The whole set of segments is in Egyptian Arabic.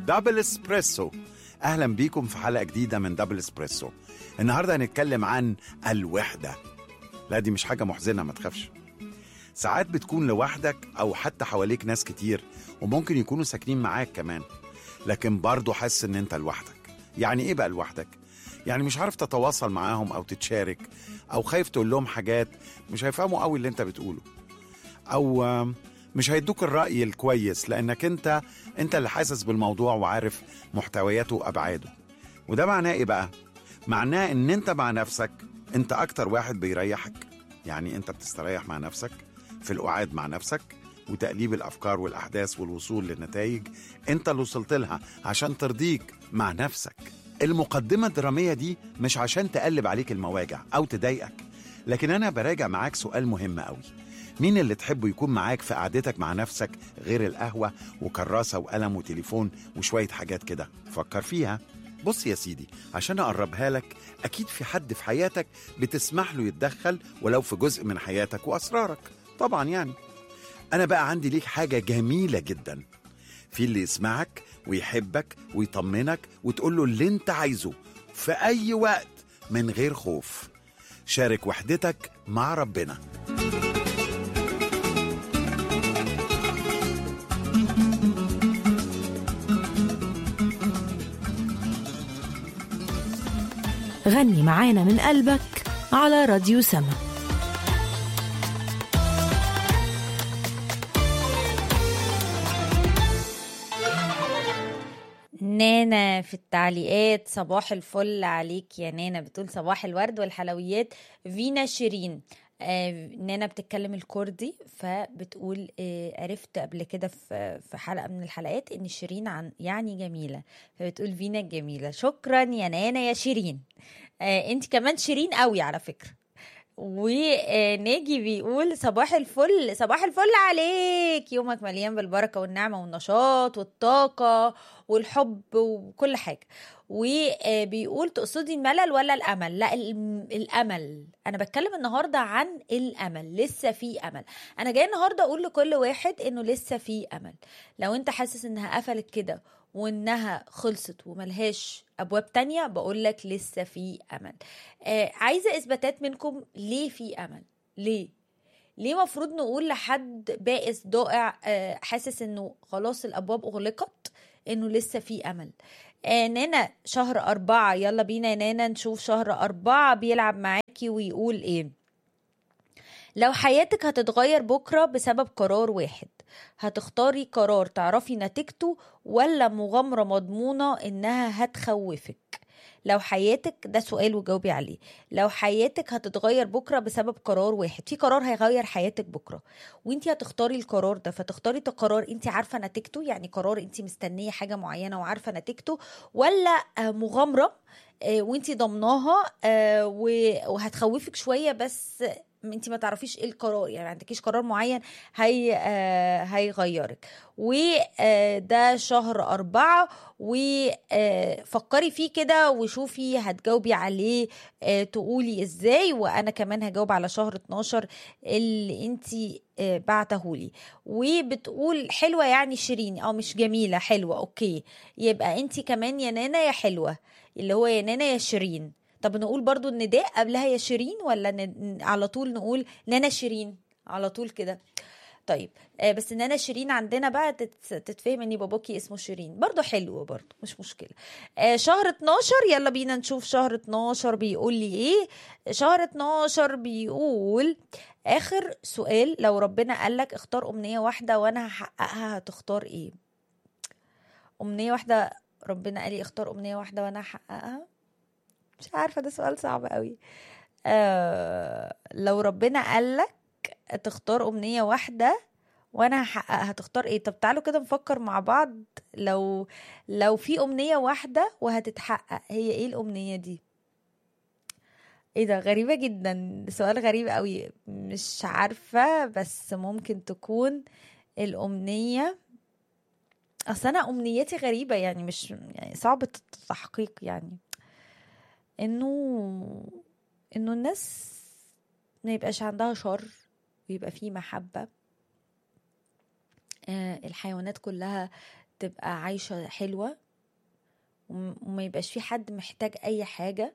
دبل اسبريسو اهلا بيكم في حلقه جديده من دبل اسبريسو النهارده هنتكلم عن الوحده لا دي مش حاجه محزنه ما تخافش ساعات بتكون لوحدك او حتى حواليك ناس كتير وممكن يكونوا ساكنين معاك كمان لكن برضه حاسس ان انت لوحدك يعني ايه بقى لوحدك يعني مش عارف تتواصل معاهم او تتشارك او خايف تقول لهم حاجات مش هيفهموا قوي اللي انت بتقوله او آم، مش هيدوك الرأي الكويس لأنك أنت أنت اللي حاسس بالموضوع وعارف محتوياته وأبعاده وده معناه إيه بقى؟ معناه إن أنت مع نفسك أنت أكتر واحد بيريحك يعني أنت بتستريح مع نفسك في القعاد مع نفسك وتقليب الأفكار والأحداث والوصول للنتائج أنت اللي وصلت لها عشان ترضيك مع نفسك المقدمة الدرامية دي مش عشان تقلب عليك المواجع أو تضايقك لكن أنا براجع معاك سؤال مهم قوي مين اللي تحبه يكون معاك في قعدتك مع نفسك غير القهوة وكراسة وقلم وتليفون وشوية حاجات كده فكر فيها بص يا سيدي عشان أقربها لك أكيد في حد في حياتك بتسمح له يتدخل ولو في جزء من حياتك وأسرارك طبعا يعني أنا بقى عندي ليك حاجة جميلة جدا في اللي يسمعك ويحبك ويطمنك وتقول له اللي انت عايزه في أي وقت من غير خوف شارك وحدتك مع ربنا غني معانا من قلبك على راديو سما نانا في التعليقات صباح الفل عليك يا نانا بتقول صباح الورد والحلويات فينا شيرين آه نانا بتتكلم الكردي فبتقول آه عرفت قبل كده في في حلقه من الحلقات ان شيرين عن يعني جميله فبتقول فينا الجميله شكرا يا نانا يا شيرين آه انت كمان شيرين قوي على فكره وناجي بيقول صباح الفل صباح الفل عليك يومك مليان بالبركة والنعمة والنشاط والطاقة والحب وكل حاجة وبيقول تقصدي الملل ولا الأمل لا الم- الأمل أنا بتكلم النهاردة عن الأمل لسه في أمل أنا جاي النهاردة أقول لكل واحد إنه لسه في أمل لو أنت حاسس إنها قفلت كده وإنها خلصت وملهاش أبواب تانية بقول لك لسه في أمل آه عايزه اثباتات منكم ليه في امل ليه ليه مفروض نقول لحد بائس ضائع آه حاسس انه خلاص الابواب اغلقت انه لسه في امل آه نانا شهر أربعة يلا بينا يا نانا نشوف شهر أربعة بيلعب معاكي ويقول ايه لو حياتك هتتغير بكرة بسبب قرار واحد هتختاري قرار تعرفي نتيجته ولا مغامرة مضمونة إنها هتخوفك لو حياتك ده سؤال وجاوبي عليه لو حياتك هتتغير بكرة بسبب قرار واحد في قرار هيغير حياتك بكرة وانت هتختاري القرار ده فتختاري ده قرار انت عارفة نتيجته يعني قرار انت مستنية حاجة معينة وعارفة نتيجته ولا آه، مغامرة آه، وانت ضمناها آه، و- وهتخوفك شوية بس انت ما تعرفيش ايه القرار يعني ما عندكيش قرار معين هي آه هيغيرك وده شهر أربعة وفكري فيه كده وشوفي هتجاوبي عليه آه تقولي ازاي وانا كمان هجاوب على شهر 12 اللي انتي آه بعتهولي وبتقول حلوة يعني شيرين او مش جميلة حلوة اوكي يبقى انتي كمان يا نانا يا حلوة اللي هو يا نانا يا شيرين طب نقول برضو النداء قبلها يا شيرين ولا ن... على طول نقول نانا شيرين على طول كده طيب آه بس ان انا شيرين عندنا بقى تت- تتفهم ان باباكي اسمه شيرين برضو حلو برضو مش مشكله آه شهر 12 يلا بينا نشوف شهر 12 بيقول لي ايه شهر 12 بيقول اخر سؤال لو ربنا قال لك اختار امنيه واحده وانا هحققها هتختار ايه امنيه واحده ربنا قال لي اختار امنيه واحده وانا هحققها مش عارفه ده سؤال صعب قوي آه لو ربنا قال لك تختار امنيه واحده وانا هحققها هتختار ايه طب تعالوا كده نفكر مع بعض لو لو في امنيه واحده وهتتحقق هي ايه الامنيه دي ايه ده غريبه جدا سؤال غريب قوي مش عارفه بس ممكن تكون الامنيه اصل انا امنيتي غريبه يعني مش يعني صعب التحقيق يعني انه انه الناس ما يبقاش عندها شر ويبقى فيه محبة آه، الحيوانات كلها تبقى عايشة حلوة وم- وما يبقاش في حد محتاج أي حاجة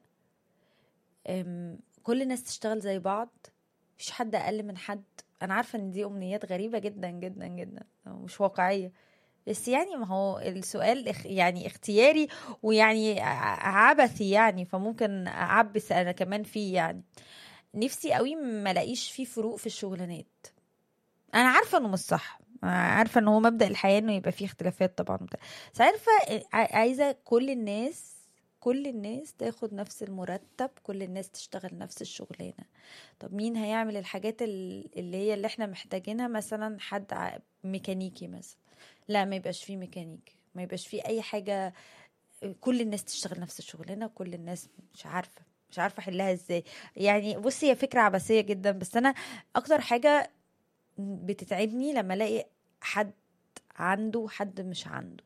أم، كل الناس تشتغل زي بعض مفيش حد أقل من حد أنا عارفة إن دي أمنيات غريبة جدا جدا جدا مش واقعية بس يعني ما هو السؤال اخ- يعني اختياري ويعني ع- عبثي يعني فممكن أعبث أنا كمان فيه يعني نفسي قوي ما الاقيش فيه فروق في الشغلانات انا عارفه انه مش صح أنا عارفه ان هو مبدا الحياه انه يبقى فيه اختلافات طبعا وبتاع. بس عارفه ع- عايزه كل الناس كل الناس تاخد نفس المرتب كل الناس تشتغل نفس الشغلانه طب مين هيعمل الحاجات ال- اللي هي اللي احنا محتاجينها مثلا حد ع- ميكانيكي مثلا لا ما يبقاش فيه ميكانيكي ما يبقاش فيه اي حاجه كل الناس تشتغل نفس الشغلانه كل الناس مش عارفه مش عارفه احلها ازاي يعني بصي هي فكره عبثيه جدا بس انا اكتر حاجه بتتعبني لما الاقي حد عنده وحد مش عنده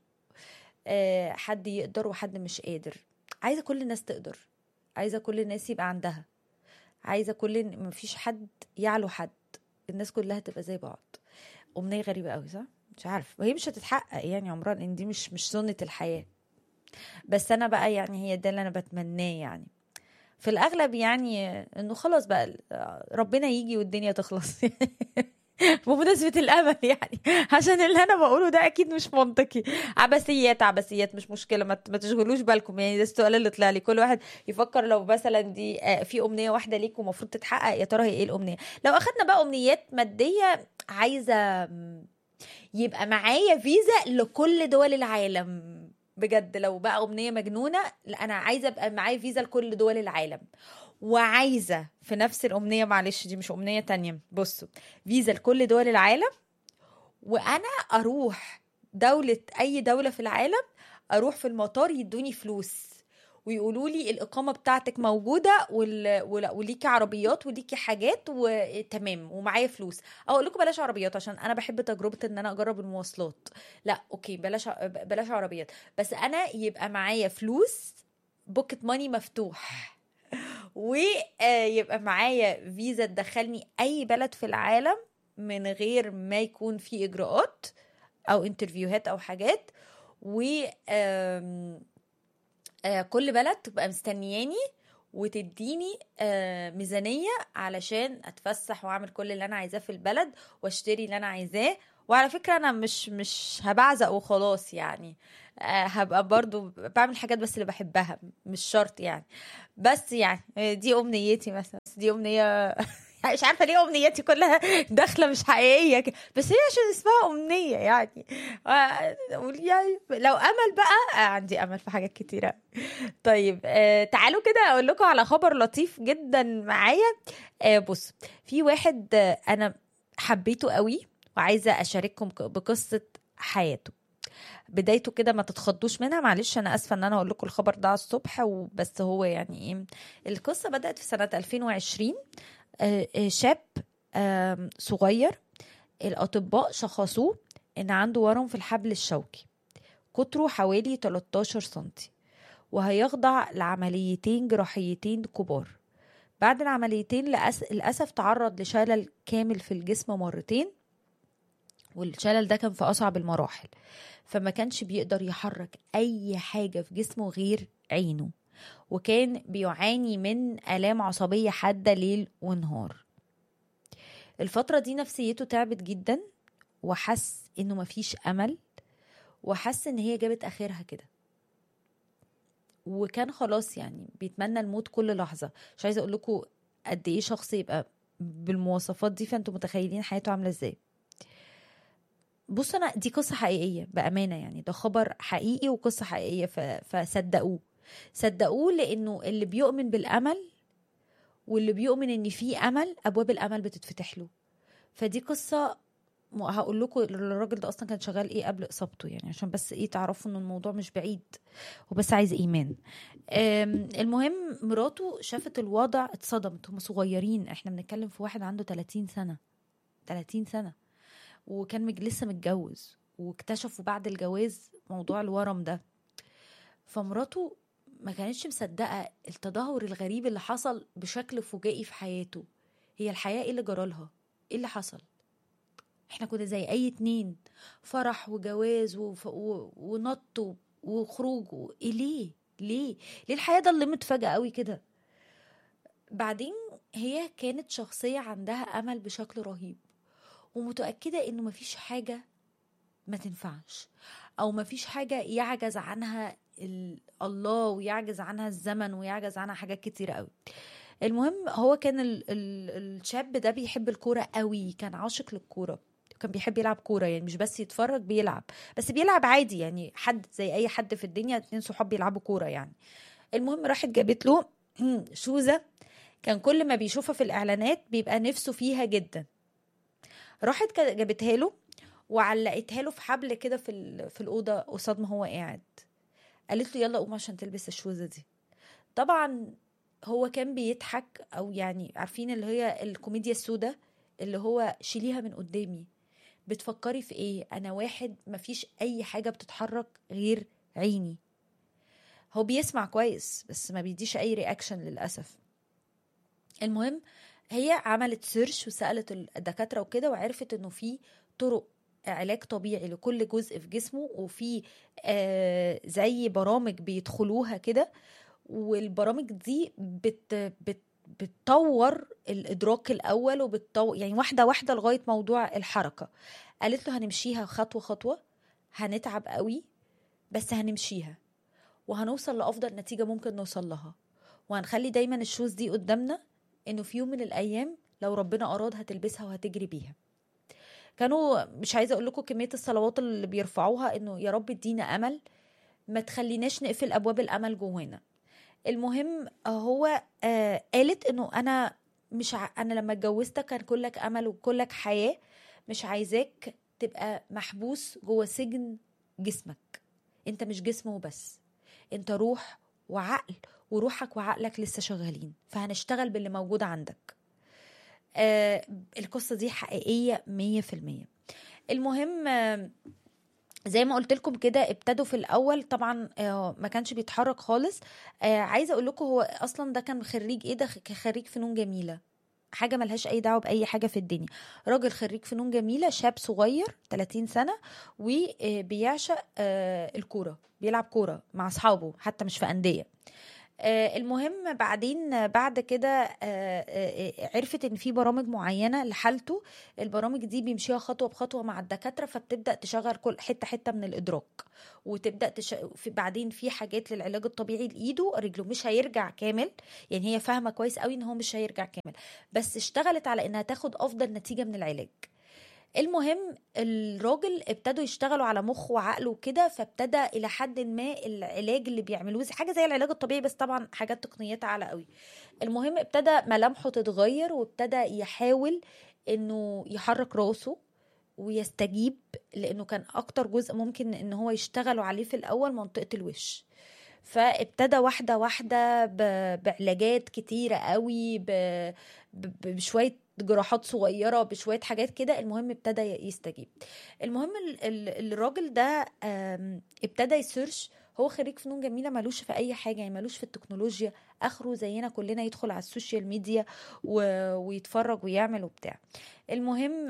آه، حد يقدر وحد مش قادر عايزه كل الناس تقدر عايزه كل الناس يبقى عندها عايزه كل مفيش حد يعلو حد الناس كلها تبقى زي بعض امنيه غريبه قوي صح مش عارف وهي مش هتتحقق يعني عمرها لان دي مش مش سنه الحياه بس انا بقى يعني هي ده اللي انا بتمناه يعني في الاغلب يعني انه خلاص بقى ربنا يجي والدنيا تخلص بمناسبة الأمل يعني عشان اللي أنا بقوله ده أكيد مش منطقي عبثيات عبثيات مش مشكلة ما ت- ما تشغلوش بالكم يعني ده السؤال اللي طلع لي كل واحد يفكر لو مثلا دي آه، في أمنية واحدة ليك ومفروض تتحقق يا ترى هي إيه الأمنية لو أخدنا بقى أمنيات مادية عايزة م، يبقى معايا فيزا لكل دول العالم بجد لو بقى أمنية مجنونة لا أنا عايزة أبقى معايا فيزا لكل دول العالم وعايزة في نفس الأمنية معلش دي مش أمنية تانية بصوا فيزا لكل دول العالم وأنا أروح دولة أي دولة في العالم أروح في المطار يدوني فلوس ويقولوا لي الإقامة بتاعتك موجودة وال... ولا- وليكي عربيات وليكي حاجات وتمام ومعايا فلوس أو أقول لكم بلاش عربيات عشان أنا بحب تجربة إن أنا أجرب المواصلات لا أوكي بلاش ع- بلاش عربيات بس أنا يبقى معايا فلوس بوكت ماني مفتوح ويبقى معايا فيزا تدخلني اي بلد في العالم من غير ما يكون في اجراءات او انترفيوهات او حاجات و آم، آه، كل بلد تبقى مستنياني وتديني آه، ميزانية علشان اتفسح واعمل كل اللي انا عايزاه في البلد واشتري اللي انا عايزاه وعلى فكرة انا مش مش هبعزق وخلاص يعني آه، هبقى برضو بعمل حاجات بس اللي بحبها مش شرط يعني بس يعني دي امنيتي مثلا بس دي امنيه مش عارفه ليه امنياتي كلها داخله مش حقيقيه كده. بس هي عشان اسمها امنيه يعني آه، يعني لو امل بقى آه، عندي امل في حاجات كتيره طيب آه تعالوا كده اقول لكم على خبر لطيف جدا معايا آه بص في واحد آه انا حبيته قوي وعايزه اشارككم ك- بقصه حياته بدايته كده ما تتخضوش منها معلش انا اسفه ان انا اقول لكم الخبر ده على الصبح وبس هو يعني ايه القصه بدات في سنه 2020 آه، آه، شاب آم، صغير الاطباء شخصوه ان عنده ورم في الحبل الشوكي قطره حوالي 13 سنتي وهيخضع لعمليتين جراحيتين كبار بعد العمليتين لأس- للأسف تعرض لشلل كامل في الجسم مرتين والشلل ده كان في أصعب المراحل فما كانش بيقدر يحرك أي حاجة في جسمه غير عينه وكان بيعاني من آلام عصبية حادة ليل ونهار الفترة دي نفسيته تعبت جدا وحس إنه مفيش أمل وحس إن هي جابت آخرها كده وكان خلاص يعني بيتمنى الموت كل لحظة مش عايزة أقول لكم قد إيه شخص يبقى بالمواصفات دي فأنتوا متخيلين حياته عاملة إزاي بص انا دي قصه حقيقيه بامانه يعني ده خبر حقيقي وقصه حقيقيه ف... فصدقوه صدقوه لانه اللي بيؤمن بالامل واللي بيؤمن ان في امل ابواب الامل بتتفتح له فدي قصه م- هقول لكم الراجل ده اصلا كان شغال ايه قبل اصابته يعني عشان بس ايه تعرفوا ان الموضوع مش بعيد هو بس عايز ايمان أم، المهم مراته شافت الوضع اتصدمت هم صغيرين احنا بنتكلم في واحد عنده 30 سنه 30 سنه وكان مج- لسه متجوز واكتشفوا بعد الجواز موضوع الورم ده فمراته ما كانتش مصدقة التدهور الغريب اللي حصل بشكل فجائي في حياته هي الحياة ايه اللي جرالها ايه اللي حصل احنا كنا زي اي اتنين فرح وجواز وف... و... ونط و... وخروج و... إيه ليه ليه ليه الحياه ضلمت فجاه قوي كده بعدين هي كانت شخصيه عندها امل بشكل رهيب ومتاكده انه مفيش حاجه ما تنفعش او مفيش حاجه يعجز عنها ال- الله ويعجز عنها الزمن ويعجز عنها حاجات كتير قوي المهم هو كان ال ال الشاب ده بيحب الكوره قوي كان عاشق للكوره كان بيحب يلعب كوره يعني مش بس يتفرج بيلعب بس بيلعب عادي يعني حد زي اي حد في الدنيا اتنين صحاب بيلعبوا كوره يعني المهم راحت جابت له شوزه كان كل ما بيشوفها في الاعلانات بيبقى نفسه فيها جدا راحت كا- جابتها له وعلقتها له في حبل كده في ال- في الاوضه قصاد ما هو قاعد قالت له يلا قوم عشان تلبس الشوزه دي طبعا هو كان بيضحك او يعني عارفين اللي هي الكوميديا السوداء اللي هو شيليها من قدامي بتفكري في ايه انا واحد مفيش اي حاجه بتتحرك غير عيني هو بيسمع كويس بس ما بيديش اي رياكشن للاسف المهم هي عملت سيرش وسالت الدكاتره وكده وعرفت انه في طرق علاج طبيعي لكل جزء في جسمه وفي آه زي برامج بيدخلوها كده والبرامج دي بت بت بتطور الادراك الاول وبتطور يعني واحده واحده لغايه موضوع الحركه قالت له هنمشيها خطوه خطوه هنتعب قوي بس هنمشيها وهنوصل لافضل نتيجه ممكن نوصل لها وهنخلي دايما الشوز دي قدامنا انه في يوم من الايام لو ربنا اراد هتلبسها وهتجري بيها كانوا مش عايزه اقول لكم كميه الصلوات اللي بيرفعوها انه يا رب ادينا امل ما تخليناش نقفل ابواب الامل جوانا المهم هو آه قالت انه انا مش ع... انا لما اتجوزتك كان كلك امل وكلك حياه مش عايزاك تبقى محبوس جوه سجن جسمك انت مش جسم وبس انت روح وعقل وروحك وعقلك لسه شغالين فهنشتغل باللي موجود عندك آه القصه دي حقيقيه مية في المية المهم آه زي ما قلت لكم كده ابتدوا في الاول طبعا آه ما كانش بيتحرك خالص آه عايزه اقول لكم هو اصلا ده كان خريج ايه ده خريج فنون جميله حاجه ملهاش اي دعوه باي حاجه في الدنيا راجل خريج فنون جميله شاب صغير 30 سنه وبيعشق آه الكوره بيلعب كوره مع اصحابه حتى مش في انديه آه المهم بعدين بعد كده آه عرفت ان في برامج معينه لحالته البرامج دي بيمشيها خطوه بخطوه مع الدكاتره فبتبدا تشغل كل حته حته من الادراك وتبدا تش... في بعدين في حاجات للعلاج الطبيعي لايده رجله مش هيرجع كامل يعني هي فاهمه كويس قوي ان هو مش هيرجع كامل بس اشتغلت على انها تاخد افضل نتيجه من العلاج المهم الراجل ابتدوا يشتغلوا على مخه وعقله وكده فابتدى الى حد ما العلاج اللي بيعملوه حاجه زي العلاج الطبيعي بس طبعا حاجات تقنيات اعلى قوي المهم ابتدى ملامحه تتغير وابتدى يحاول انه يحرك راسه ويستجيب لانه كان اكتر جزء ممكن ان هو يشتغلوا عليه في الاول منطقه الوش فابتدى واحده واحده بعلاجات كتيره قوي بشويه جراحات صغيره بشويه حاجات كده المهم ابتدى يستجيب المهم الراجل ده ابتدى يسيرش هو خريج فنون جميله ملوش في اي حاجه يعني ملوش في التكنولوجيا اخره زينا كلنا يدخل على السوشيال ميديا و... ويتفرج ويعمل وبتاع المهم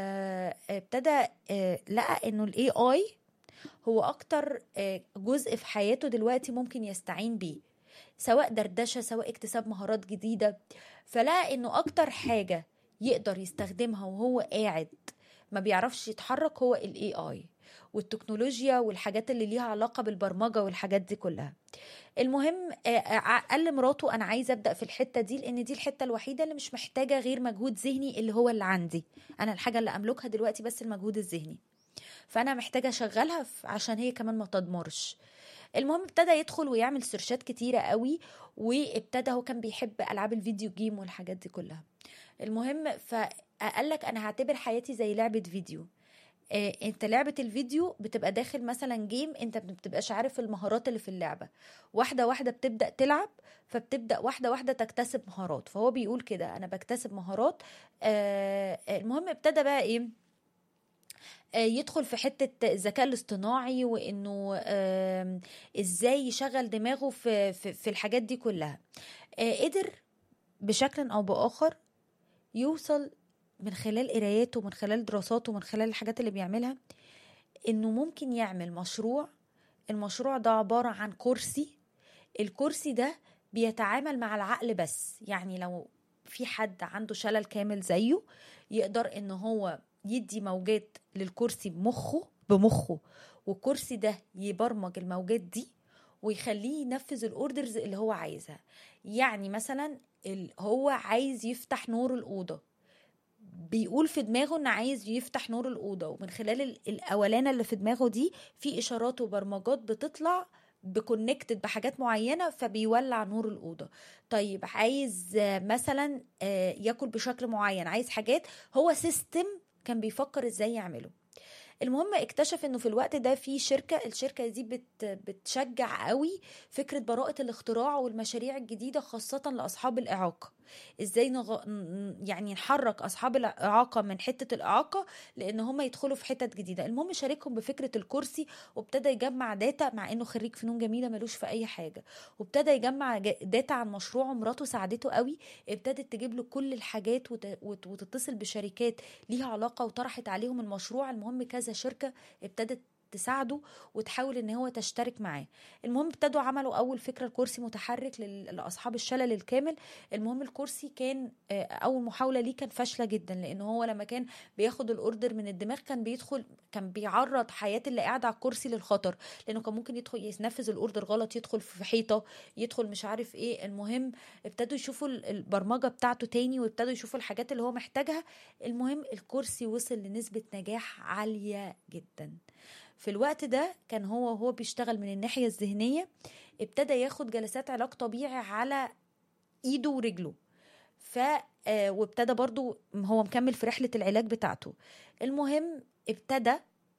ابتدى لقى انه الاي اي هو اكتر جزء في حياته دلوقتي ممكن يستعين بيه سواء دردشه سواء اكتساب مهارات جديده فلقى انه اكتر حاجه يقدر يستخدمها وهو قاعد ما بيعرفش يتحرك هو الاي اي والتكنولوجيا والحاجات اللي ليها علاقه بالبرمجه والحاجات دي كلها المهم قال لمراته انا عايزه ابدا في الحته دي لان دي الحته الوحيده اللي مش محتاجه غير مجهود ذهني اللي هو اللي عندي انا الحاجه اللي املكها دلوقتي بس المجهود الذهني فانا محتاجه اشغلها عشان هي كمان ما تدمرش المهم ابتدى يدخل ويعمل سيرشات كتيرة قوي وابتدى هو كان بيحب ألعاب الفيديو جيم والحاجات دي كلها المهم فقال لك أنا هعتبر حياتي زي لعبة فيديو إيه انت لعبة الفيديو بتبقى داخل مثلا جيم انت ما بتبقاش عارف المهارات اللي في اللعبة واحدة واحدة بتبدأ تلعب فبتبدأ واحدة واحدة تكتسب مهارات فهو بيقول كده انا بكتسب مهارات آه المهم ابتدى بقى ايه يدخل في حتة الذكاء الاصطناعي وانه ازاي يشغل دماغه في, في, في الحاجات دي كلها قدر بشكل او باخر يوصل من خلال قراياته ومن خلال دراساته ومن خلال الحاجات اللي بيعملها انه ممكن يعمل مشروع المشروع ده عبارة عن كرسي الكرسي ده بيتعامل مع العقل بس يعني لو في حد عنده شلل كامل زيه يقدر ان هو يدي موجات للكرسي بمخه بمخه والكرسي ده يبرمج الموجات دي ويخليه ينفذ الاوردرز اللي هو عايزها يعني مثلا ال- هو عايز يفتح نور الاوضه بيقول في دماغه ان عايز يفتح نور الاوضه ومن خلال ال- الاولانه اللي في دماغه دي في اشارات وبرمجات بتطلع بكونكتد بحاجات معينه فبيولع نور الاوضه طيب عايز آه، مثلا آه، ياكل بشكل معين عايز حاجات هو سيستم كان بيفكر ازاي يعمله المهم اكتشف انه في الوقت ده في شركه الشركه دي بت بتشجع قوي فكره براءه الاختراع والمشاريع الجديده خاصه لاصحاب الاعاقه ازاي نغ... ن- يعني نحرك اصحاب الاعاقه من حته الاعاقه لان هم يدخلوا في حتت جديده المهم شاركهم بفكره الكرسي وابتدى يجمع داتا مع انه خريج فنون جميله ملوش في اي حاجه وابتدى يجمع ج- داتا عن مشروعه مراته ساعدته قوي ابتدت تجيب له كل الحاجات وت... وت... وتتصل بشركات ليها علاقه وطرحت عليهم المشروع المهم كذا شركه ابتدت تساعده وتحاول ان هو تشترك معاه المهم ابتدوا عملوا اول فكره الكرسي متحرك لل- لاصحاب الشلل الكامل المهم الكرسي كان آه، اول محاوله ليه كان فاشله جدا لان هو لما كان بياخد الاوردر من الدماغ كان بيدخل كان بيعرض حياه اللي قاعد على الكرسي للخطر لانه كان ممكن يدخل ينفذ الاوردر غلط يدخل في حيطه يدخل مش عارف ايه المهم ابتدوا يشوفوا ال- البرمجه بتاعته تاني وابتدوا يشوفوا الحاجات اللي هو محتاجها المهم الكرسي وصل لنسبه نجاح عاليه جدا في الوقت ده كان هو وهو بيشتغل من الناحيه الذهنيه ابتدى ياخد جلسات علاج طبيعي على ايده ورجله ف آه، وابتدى برضو هو مكمل في رحله العلاج بتاعته المهم ابتدى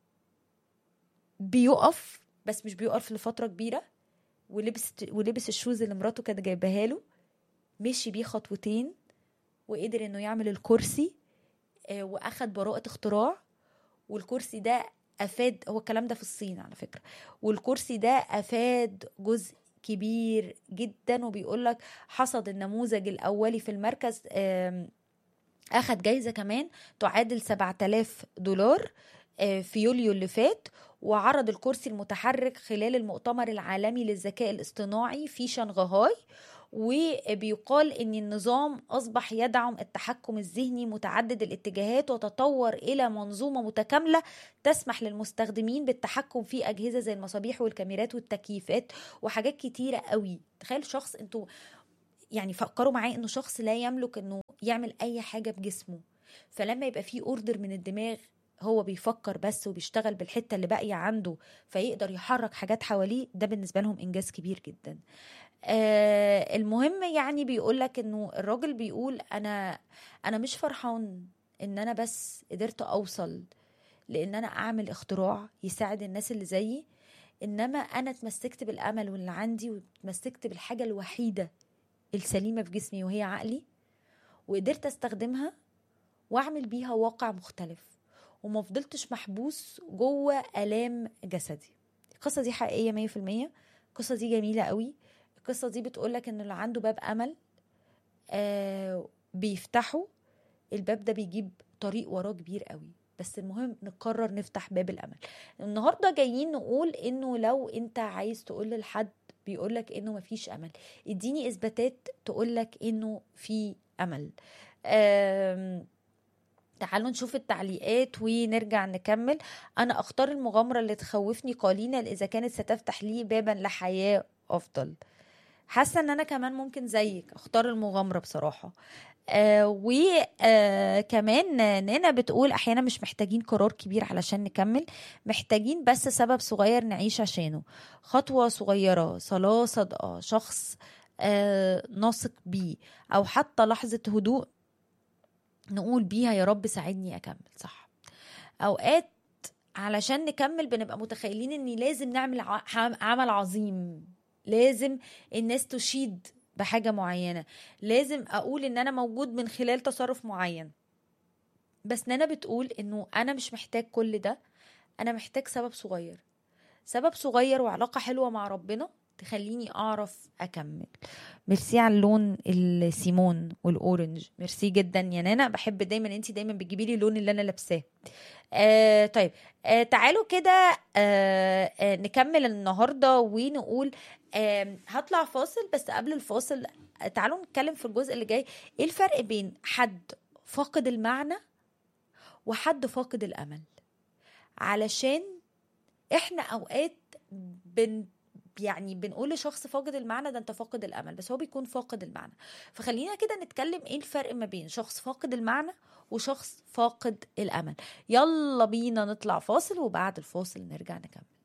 بيقف بس مش بيقف لفتره كبيره ولبس ولبس الشوز اللي مراته كانت جايباها له مشي بيه خطوتين وقدر انه يعمل الكرسي آه، واخد براءه اختراع والكرسي ده افاد هو الكلام ده في الصين على فكره والكرسي ده افاد جزء كبير جدا وبيقول لك حصد النموذج الاولي في المركز آم، اخد جايزه كمان تعادل 7000 دولار آه، في يوليو اللي فات وعرض الكرسي المتحرك خلال المؤتمر العالمي للذكاء الاصطناعي في شنغهاي وبيقال ان النظام اصبح يدعم التحكم الذهني متعدد الاتجاهات وتطور الى منظومه متكامله تسمح للمستخدمين بالتحكم في اجهزه زي المصابيح والكاميرات والتكييفات وحاجات كتيره قوي تخيل شخص انتوا يعني فكروا معايا انه شخص لا يملك انه يعمل اي حاجه بجسمه فلما يبقى في اوردر من الدماغ هو بيفكر بس وبيشتغل بالحته اللي باقيه عنده فيقدر يحرك حاجات حواليه ده بالنسبه لهم انجاز كبير جدا آه المهم يعني بيقول لك انه الراجل بيقول انا انا مش فرحان ان انا بس قدرت اوصل لان انا اعمل اختراع يساعد الناس اللي زيي انما انا اتمسكت بالامل واللي عندي واتمسكت بالحاجه الوحيده السليمه في جسمي وهي عقلي وقدرت استخدمها واعمل بيها واقع مختلف وما فضلتش محبوس جوه الام جسدي القصه دي حقيقيه 100% القصه دي جميله قوي القصه دي بتقولك ان اللي عنده باب امل آه بيفتحه الباب ده بيجيب طريق وراه كبير قوي بس المهم نقرر نفتح باب الامل النهارده جايين نقول انه لو انت عايز تقول لحد بيقولك انه مفيش امل اديني اثباتات تقولك انه في امل آم، تعالوا نشوف التعليقات ونرجع نكمل انا اختار المغامره اللي تخوفني قليلا اذا كانت ستفتح لي بابا لحياه افضل حاسه ان انا كمان ممكن زيك اختار المغامره بصراحه آه وكمان نانا بتقول احيانا مش محتاجين قرار كبير علشان نكمل محتاجين بس سبب صغير نعيش عشانه خطوه صغيره صلاه صادقه شخص آه نثق بيه او حتى لحظه هدوء نقول بيها يا رب ساعدني اكمل صح اوقات علشان نكمل بنبقى متخيلين ان لازم نعمل ع- عمل عظيم لازم الناس تشيد بحاجة معينة لازم أقول إن أنا موجود من خلال تصرف معين بس نانا بتقول إنه أنا مش محتاج كل ده أنا محتاج سبب صغير سبب صغير وعلاقة حلوة مع ربنا تخليني اعرف اكمل ميرسي على اللون السيمون والاورنج ميرسي جدا يا نانا بحب دايما انت دايما بتجيبي لي اللون اللي انا لابساه آه طيب آه تعالوا كده آه آه نكمل النهارده ونقول آه هطلع فاصل بس قبل الفاصل آه، تعالوا نتكلم في الجزء اللي جاي ايه الفرق بين حد فاقد المعنى وحد فاقد الامل علشان احنا اوقات بن يعني بنقول لشخص فاقد المعنى ده انت فاقد الامل بس هو بيكون فاقد المعنى فخلينا كده نتكلم ايه الفرق ما بين شخص فاقد المعنى وشخص فاقد الامل يلا بينا نطلع فاصل وبعد الفاصل نرجع نكمل